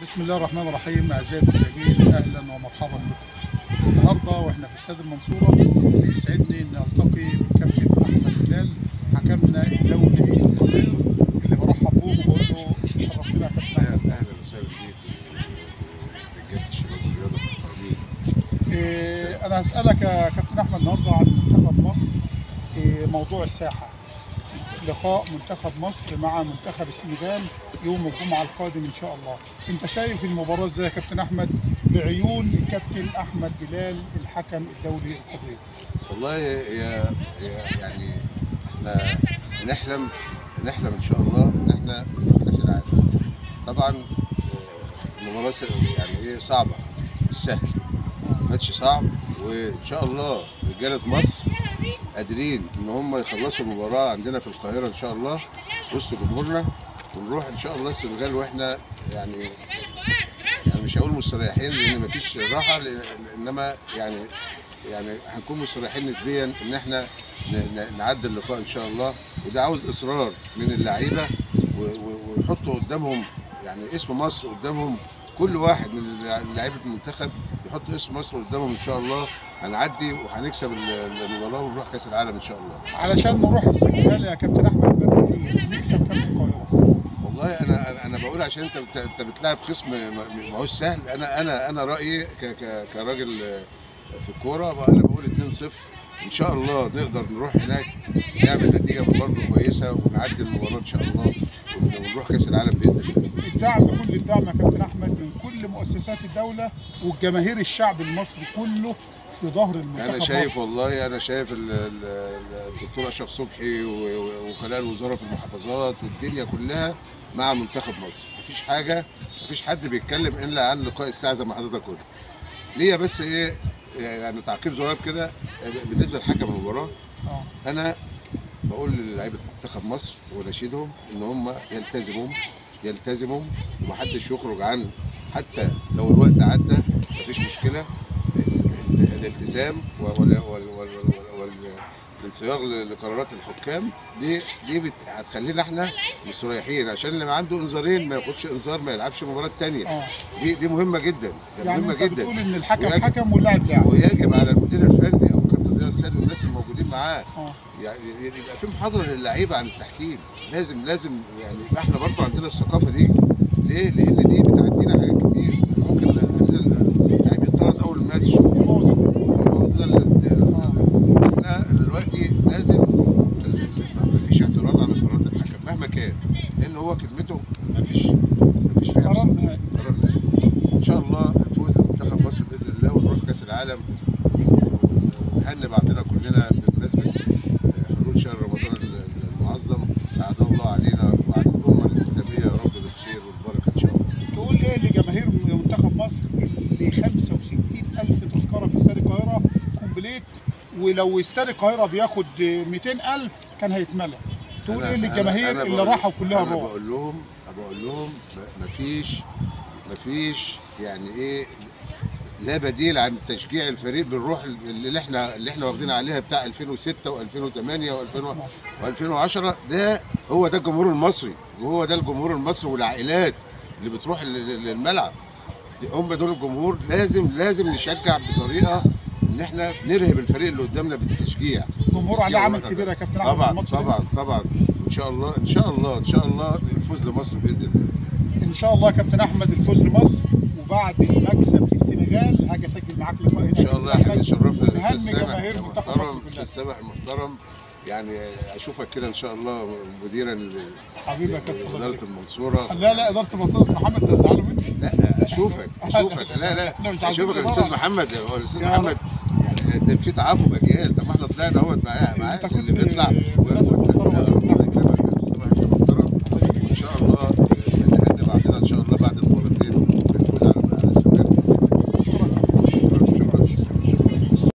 بسم الله الرحمن الرحيم اعزائي المشاهدين اهلا ومرحبا بكم. النهارده واحنا في استاد المنصوره بيسعدني ان التقي بكابتن احمد بلال حكمنا الدولي القدير اللي برحب بيه وبقول له شرفتنا يا كابتن احمد. اهلا وسهلا بيك رجاله الشباب والرياضه المحترمين إيه انا هسالك يا كابتن احمد النهارده عن منتخب مصر إيه موضوع الساحه لقاء منتخب مصر مع منتخب السنغال يوم الجمعه القادم ان شاء الله انت شايف المباراه ازاي يا كابتن احمد بعيون الكابتن احمد بلال الحكم الدولي القدير والله يا يا- يعني احنا نحلم نحلم ان شاء الله ان احنا نروح كاس العالم طبعا آه، المباراه س- يعني ايه صعبه مش سهل ماتش صعب وان شاء الله رجاله مصر قادرين ان هم يخلصوا المباراه عندنا في القاهره ان شاء الله وسط جمهورنا ونروح ان شاء الله السنغال واحنا يعني يعني مش هقول مستريحين لان مفيش راحه لأن- انما يعني يعني هنكون مستريحين نسبيا ان احنا ن- ن- نعدي اللقاء ان شاء الله وده عاوز اصرار من اللعيبه و- و- ويحطوا قدامهم يعني اسم مصر قدامهم كل واحد من لعيبه المنتخب يحط اسم مصر قدامهم ان شاء الله هنعدي وهنكسب ال- المباراه ونروح كاس العالم ان شاء الله علشان نروح السنغال يا كابتن احمد مرتين نكسب كام في القاهره والله انا انا- انا بقول عشان انت بت- انت بتلاعب خصم ما ما هوش سهل انا انا انا رايي ك ك كراجل في الكوره بقى انا بقول 2-0 ان شاء الله نقدر نروح هناك نعمل نتيجه برضه كويسه ونعدي المباراه ان شاء الله ون- ونروح كاس العالم باذن الله الدعم كل الدعم يا كابتن احمد من كل مؤسسات الدوله والجماهير الشعب المصري كله في ظهر المنتخب انا شايف مصر. والله انا شايف ال- ال- ال- الدكتور اشرف صبحي و- و- ووكلاء الوزاره في المحافظات والدنيا كلها مع منتخب مصر مفيش حاجه مفيش حد بيتكلم الا عن لقاء الساعه زي ما حضرتك قلت ليا بس ايه يعني تعقيب صغير كده بالنسبه لحكم المباراه اه انا بقول للاعيبه منتخب مصر وناشدهم ان هم يلتزموا يلتزموا ومحدش يخرج عن حتى لو الوقت عدى مفيش مشكله ال- ال- الالتزام وال- وال- وال- وال- وال- الانصياغ ل- لقرارات الحكام دي دي بت- هتخلينا احنا مستريحين عشان اللي عنده انذارين ما ياخدش انذار ما يلعبش مباراه تانية اه دي دي مهمه جدا ده يعني مهمه انت جدا بتقول ان الحكم ويجب- حكم واللاعب لاعب ويجب على المدير الفني او كابتن ضياء السيد والناس الموجودين معاه اه يعني يبقى في محاضره للعيبه عن التحكيم لازم لازم يعني يبقى احنا برضه عندنا الثقافه دي ليه؟ لان دي بتعدينا حاجات كتير ممكن انزل يعني بيطرد اول الماتش يبوظ. يبوظ لنا ال- احنا دلوقتي لازم ال- ال- مفيش اعتراض على قرارات الحكم مهما كان لان هو كلمته مفيش مفيش فيها قرار فصل. نهائي. قرار نهائي. ان شاء الله الفوز لمنتخب مصر باذن الله ونروح كاس العالم ونهني بعضنا كلنا بمناسبه حلول شهر رمضان المعظم اعاد الله علينا وعلى الامه الاسلاميه يا رب بالخير والبركه ان شاء الله. تقول ايه لجماهير منتخب مصر اللي 65 الف تذكره في استاد القاهره كومبليت ولو استاد القاهره بياخد 200 الف كان هيتملى تقول أنا- ايه أنا- للجماهير أنا اللي بقول- راحوا كلها انا الروح بقول لهم بقول لهم م- مفيش مفيش يعني ايه لا بديل عن تشجيع الفريق بالروح اللي احنا اللي احنا واخدين عليها بتاع 2006 و2008 و2010 ده هو ده الجمهور المصري وهو ده الجمهور المصري والعائلات اللي بتروح لل- لل- للملعب هم دول الجمهور لازم لازم نشجع بطريقه ان احنا نرهب الفريق اللي قدامنا بالتشجيع الجمهور عليه عامل والله. كبير يا كابتن احمد في طبعا الماتش ده. طبعا طبعا ان شاء الله ان شاء الله ان شاء الله الفوز لمصر باذن الله ان شاء الله يا كابتن احمد الفوز لمصر وبعد المكسب في السنغال هاجي اسجل معاك لقاء هنا ان شاء الله يا حبيبي شرفنا الاستاذ نهني سامح جماهير يا منتخب محترم مصر الاستاذ كلها سامح المحترم يعني اشوفك كده ان شاء الله مديرا ل- حبيبي يا كابتن الله لاداره يبارك. المنصوره لا لا اداره المنصوره محمد تزعلوا مني لا اشوفك اشوفك لا لا احنا مش عايزين اشوفك نضرب. الاستاذ محمد هو الاستاذ يا محمد يعني ده في تعاقب اجيال طب ما احنا طلعنا اهوت معاه معاه انت اللي كنت بيطلع بمناسبة